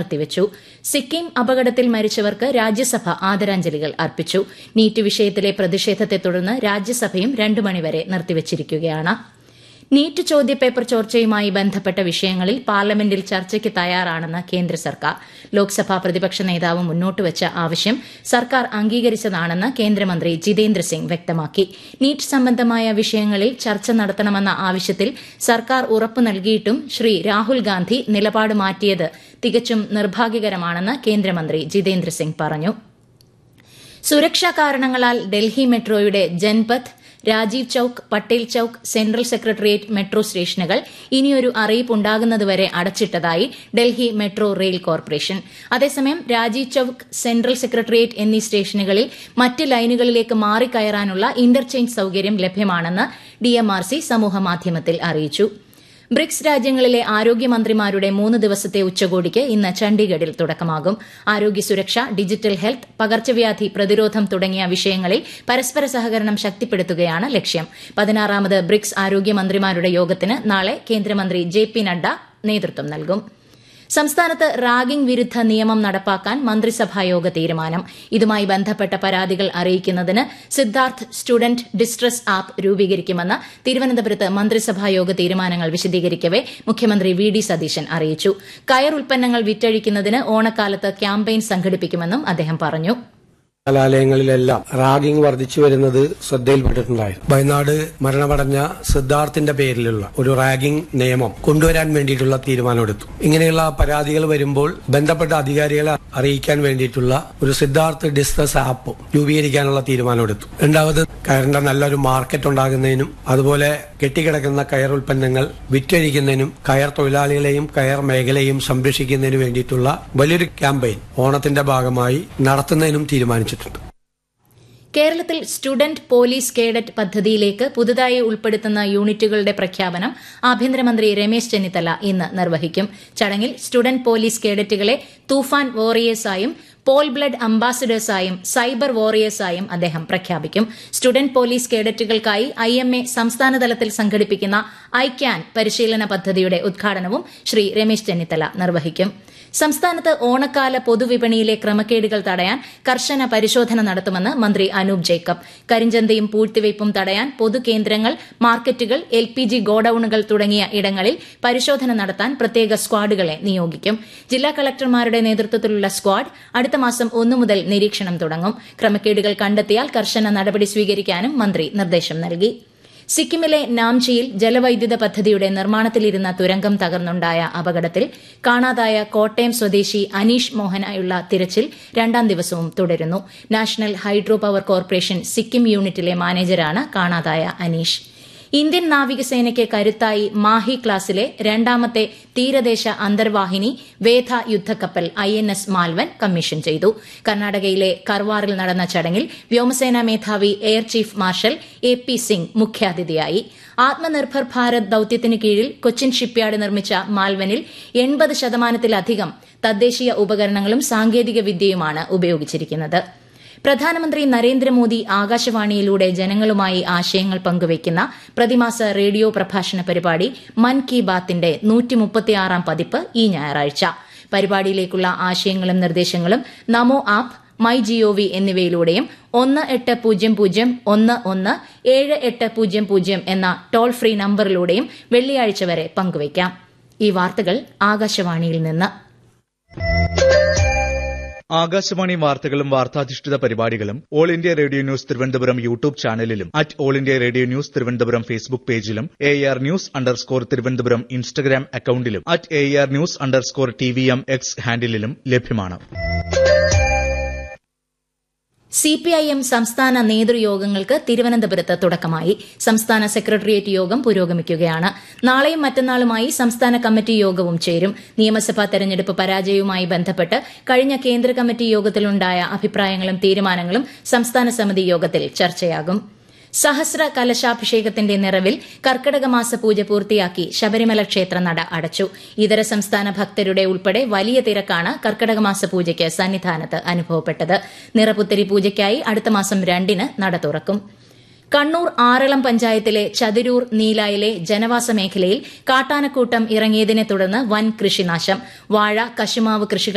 നിർത്തിവച്ചു സിക്കിം അപകടത്തിൽ മരിച്ചവർക്ക് രാജ്യസഭ ആദരാഞ്ജലികൾ അർപ്പിച്ചു നീറ്റ് വിഷയത്തിലെ പ്രതിഷേധത്തെ തുടർന്ന് രാജ്യസഭയും രണ്ടു മണിവരെ നിർത്തിവച്ചിരിക്കുകയാണ് നീറ്റ് ചോദ്യപേപ്പർ ചോർച്ചയുമായി ബന്ധപ്പെട്ട വിഷയങ്ങളിൽ പാർലമെന്റിൽ ചർച്ചയ്ക്ക് തയ്യാറാണെന്ന് കേന്ദ്ര സർക്കാർ ലോക്സഭാ പ്രതിപക്ഷ നേതാവ് മുന്നോട്ടുവച്ച ആവശ്യം സർക്കാർ അംഗീകരിച്ചതാണെന്ന് കേന്ദ്രമന്ത്രി ജിതേന്ദ്ര സിംഗ് വ്യക്തമാക്കി നീറ്റ് സംബന്ധമായ വിഷയങ്ങളിൽ ചർച്ച നടത്തണമെന്ന ആവശ്യത്തിൽ സർക്കാർ ഉറപ്പു നൽകിയിട്ടും ശ്രീ രാഹുൽ ഗാന്ധി നിലപാട് മാറ്റിയത് തികച്ചും നിർഭാഗ്യകരമാണെന്ന് കേന്ദ്രമന്ത്രി ജിതേന്ദ്ര സിംഗ് പറഞ്ഞു സുരക്ഷാ കാരണങ്ങളാൽ ഡൽഹി മെട്രോയുടെ Janpath Rajiv Chowk Patel Chowk central secretariat metro സ്റ്റേഷനുകൾ ഇനിയൊരു അറിയിപ്പ് ഉണ്ടാകുന്നതുവരെ അടച്ചിട്ടതായി ഡൽഹി മെട്രോ റെയിൽ കോർപ്പറേഷൻ അതേസമയം രാജീവ് ചൌക്ക് സെൻട്രൽ സെക്രട്ടേറിയറ്റ് എന്നീ സ്റ്റേഷനുകളിൽ മറ്റ് ലൈനുകളിലേക്ക് മാറിക്കയറാനുള്ള ഇന്റർചേഞ്ച് സൌകര്യം ലഭ്യമാണെന്ന് ഡിഎംആർസി സമൂഹമാധ്യമത്തിൽ അറിയിച്ചു ബ്രിക്സ് രാജ്യങ്ങളിലെ ആരോഗ്യമന്ത്രിമാരുടെ മൂന്ന് ദിവസത്തെ ഉച്ചകോടിക്ക് ഇന്ന് ചണ്ഡീഗഡിൽ തുടക്കമാകും ആരോഗ്യ സുരക്ഷ ഡിജിറ്റൽ ഹെൽത്ത് പകർച്ചവ്യാധി പ്രതിരോധം തുടങ്ങിയ വിഷയങ്ങളിൽ പരസ്പര സഹകരണം ശക്തിപ്പെടുത്തുകയാണ് ലക്ഷ്യം പതിനാറാമത് ബ്രിക്സ് ആരോഗ്യമന്ത്രിമാരുടെ യോഗത്തിന് നാളെ കേന്ദ്രമന്ത്രി ജെ പി നഡ്ഡ നേതൃത്വം നൽകും സംസ്ഥാനത്ത് റാഗിംഗ് വിരുദ്ധ നിയമം നടപ്പാക്കാൻ മന്ത്രിസഭായോഗ തീരുമാനം ഇതുമായി ബന്ധപ്പെട്ട പരാതികൾ അറിയിക്കുന്നതിന് സിദ്ധാർത്ഥ് സ്റ്റുഡന്റ് ഡിസ്ട്രസ് ആപ്പ് രൂപീകരിക്കുമെന്ന് തിരുവനന്തപുരത്ത് മന്ത്രിസഭായോഗ തീരുമാനങ്ങൾ വിശദീകരിക്കവെ മുഖ്യമന്ത്രി വി ഡി സതീശൻ അറിയിച്ചു കയർ ഉൽപ്പന്നങ്ങൾ വിറ്റഴിക്കുന്നതിന് ഓണക്കാലത്ത് ക്യാമ്പയിൻ സംഘടിപ്പിക്കുമെന്നും അദ്ദേഹം പറഞ്ഞു കലാലയങ്ങളിലെല്ലാം റാഗിംഗ് വർദ്ധിച്ചു വരുന്നത് ശ്രദ്ധയിൽപ്പെട്ടിട്ടുണ്ടായിരുന്നു വയനാട് മരണമടഞ്ഞ സിദ്ധാർത്ഥിന്റെ പേരിലുള്ള ഒരു റാഗിംഗ് നിയമം കൊണ്ടുവരാൻ വേണ്ടിയിട്ടുള്ള തീരുമാനമെടുത്തു ഇങ്ങനെയുള്ള പരാതികൾ വരുമ്പോൾ ബന്ധപ്പെട്ട അധികാരികളെ അറിയിക്കാൻ വേണ്ടിയിട്ടുള്ള ഒരു സിദ്ധാർത്ഥ് ഡിസ്ട്രസ് ആപ്പ് രൂപീകരിക്കാനുള്ള തീരുമാനമെടുത്തു രണ്ടാമത് കയറിന്റെ നല്ലൊരു മാർക്കറ്റ് ഉണ്ടാകുന്നതിനും അതുപോലെ കെട്ടിക്കിടക്കുന്ന കയർ ഉൽപ്പന്നങ്ങൾ വിറ്റഴിക്കുന്നതിനും കയർ തൊഴിലാളികളെയും കയർ മേഖലയും സംരക്ഷിക്കുന്നതിനു വേണ്ടിയിട്ടുള്ള വലിയൊരു ക്യാമ്പയിൻ ഓണത്തിന്റെ ഭാഗമായി നടത്തുന്നതിനും തീരുമാനിച്ചിട്ടുണ്ട് കേരളത്തിൽ സ്റ്റുഡന്റ് പോലീസ് കേഡറ്റ് പദ്ധതിയിലേക്ക് പുതുതായി ഉൾപ്പെടുത്തുന്ന യൂണിറ്റുകളുടെ പ്രഖ്യാപനം ആഭ്യന്തരമന്ത്രി രമേശ് ചെന്നിത്തല ഇന്ന് നിർവഹിക്കും ചടങ്ങിൽ സ്റ്റുഡന്റ് പോലീസ് കേഡറ്റുകളെ തൂഫാൻ വോറിയേഴ്സായും പോൾ ബ്ലഡ് അംബാസഡേഴ്സായും സൈബർ വോറിയേഴ്സായും അദ്ദേഹം പ്രഖ്യാപിക്കും സ്റ്റുഡന്റ് പോലീസ് കേഡറ്റുകൾക്കായി ഐ എം എ സംസ്ഥാനതലത്തിൽ സംഘടിപ്പിക്കുന്ന ഐ ക്യാൻ പരിശീലന പദ്ധതിയുടെ ഉദ്ഘാടനവും ശ്രീ രമേശ് ചെന്നിത്തല നിർവഹിക്കും സംസ്ഥാനത്ത് ഓണക്കാല പൊതുവിപണിയിലെ ക്രമക്കേടുകൾ തടയാൻ കർശന പരിശോധന നടത്തുമെന്ന് മന്ത്രി അനൂപ് ജേക്കബ് കരിഞ്ചന്തയും പൂഴ്ത്തിവയ്പും തടയാൻ പൊതുകേന്ദ്രങ്ങൾ മാർക്കറ്റുകൾ എൽ പി ജി ഗോഡൌണുകൾ തുടങ്ങിയ ഇടങ്ങളിൽ പരിശോധന നടത്താൻ പ്രത്യേക സ്ക്വാഡുകളെ നിയോഗിക്കും ജില്ലാ കളക്ടർമാരുടെ നേതൃത്വത്തിലുള്ള സ്ക്വാഡ് അടുത്ത മാസം ഒന്നു മുതൽ നിരീക്ഷണം തുടങ്ങും ക്രമക്കേടുകൾ കണ്ടെത്തിയാൽ കർശന നടപടി സ്വീകരിക്കാനും മന്ത്രി നിർദ്ദേശം നൽകി സിക്കിമിലെ നാംചിയിൽ ജലവൈദ്യുത പദ്ധതിയുടെ നിർമ്മാണത്തിലിരുന്ന തുരങ്കം തകർന്നുണ്ടായ അപകടത്തിൽ കാണാതായ കോട്ടയം സ്വദേശി അനീഷ് മോഹനായുള്ള തിരച്ചിൽ രണ്ടാം ദിവസവും തുടരുന്നു national hydro power corporation Sikkim യൂണിറ്റിലെ മാനേജരാണ് കാണാതായ അനീഷ് ഇന്ത്യൻ നാവികസേനയ്ക്ക് കരുത്തായി മാഹി ക്ലാസിലെ രണ്ടാമത്തെ തീരദേശ അന്തർവാഹിനി വേധ യുദ്ധക്കപ്പൽ I N S Malvan commission ചെയ്തു കർണാടകയിലെ കർവാറിൽ നടന്ന ചടങ്ങിൽ വ്യോമസേനാ മേധാവി air chief marshal A P Singh മുഖ്യാതിഥിയായി ആത്മനിർഭർ ഭാരത് ദൌത്യത്തിന് കീഴിൽ കൊച്ചിൻ ഷിപ്പ്യാർഡ് നിർമ്മിച്ച മാൽവനിൽ എൺപത് ശതമാനത്തിലധികം തദ്ദേശീയ ഉപകരണങ്ങളും സാങ്കേതിക വിദ്യയുമാണ് ഉപയോഗിച്ചിരിക്കുന്നത് പ്രധാനമന്ത്രി നരേന്ദ്രമോദി ആകാശവാണിയിലൂടെ ജനങ്ങളുമായി ആശയങ്ങൾ പങ്കുവയ്ക്കുന്ന പ്രതിമാസ റേഡിയോ പ്രഭാഷണ പരിപാടി മൻ കി ബാത്തിന്റെ നൂറ്റിമുപ്പത്തിയാറാം പതിപ്പ് ഈ ഞായറാഴ്ച പരിപാടിയിലേക്കുള്ള ആശയങ്ങളും നിർദ്ദേശങ്ങളും നമോ ആപ്പ് മൈ ജിഒവി എന്നിവയിലൂടെയും ഒന്ന് എട്ട് പൂജ്യം പൂജ്യം ഒന്ന് ഒന്ന് ഏഴ് എട്ട് പൂജ്യം പൂജ്യം എന്ന ടോൾ ഫ്രീ നമ്പറിലൂടെയും വെള്ളിയാഴ്ച വരെ പങ്കുവയ്ക്കാം ഈ വാർത്തകൾ ആകാശവാണിയിൽ നിന്ന് ആകാശവാണി വാർത്തകളും വാർത്താധിഷ്ഠിത പരിപാടികളും all India radio news Thiruvananthapuram YouTube ചാനലിലും at all India radio news Thiruvananthapuram Facebook പേജിലും A R news underscore Thiruvananthapuram Instagram അക്കൌണ്ടിലും at A R news underscore T V M X ഹാൻഡിലും ലഭ്യമാണ് സിപിഐഎം സംസ്ഥാന നേതൃയോഗങ്ങൾക്ക് തിരുവനന്തപുരത്ത് തുടക്കമായി സംസ്ഥാന സെക്രട്ടേറിയറ്റ് യോഗം പുരോഗമിക്കുകയാണ് നാളെയും മറ്റന്നാളുമായി സംസ്ഥാന കമ്മിറ്റി യോഗവും ചേരും നിയമസഭാ തെരഞ്ഞെടുപ്പ് പരാജയവുമായി ബന്ധപ്പെട്ട് കഴിഞ്ഞ കേന്ദ്ര കമ്മിറ്റി യോഗത്തിലുണ്ടായ അഭിപ്രായങ്ങളും തീരുമാനങ്ങളും സംസ്ഥാന സമിതി യോഗത്തിൽ ചർച്ചയാകും സഹസ്ര കലശാഭിഷേകത്തിന്റെ നിറവിൽ കർക്കടക മാസ പൂജ പൂർത്തിയാക്കി ശബരിമല ക്ഷേത്ര നട അടച്ചു ഇതര സംസ്ഥാന ഭക്തരുടെ ഉൾപ്പെടെ വലിയ തിരക്കാണ് കർക്കടക മാസ പൂജയ്ക്ക് സന്നിധാനത്ത് അനുഭവപ്പെട്ടത് നിറപുത്തരി പൂജയ്ക്കായി അടുത്ത മാസം രണ്ടിന് നട തുറക്കും കണ്ണൂർ ആറളം പഞ്ചായത്തിലെ ചതിരൂർ നീലായിലെ ജനവാസ മേഖലയിൽ കാട്ടാനക്കൂട്ടം ഇറങ്ങിയതിനെ തുടർന്ന് വൻ കൃഷിനാശം വാഴ കശുമാവ് കൃഷികൾ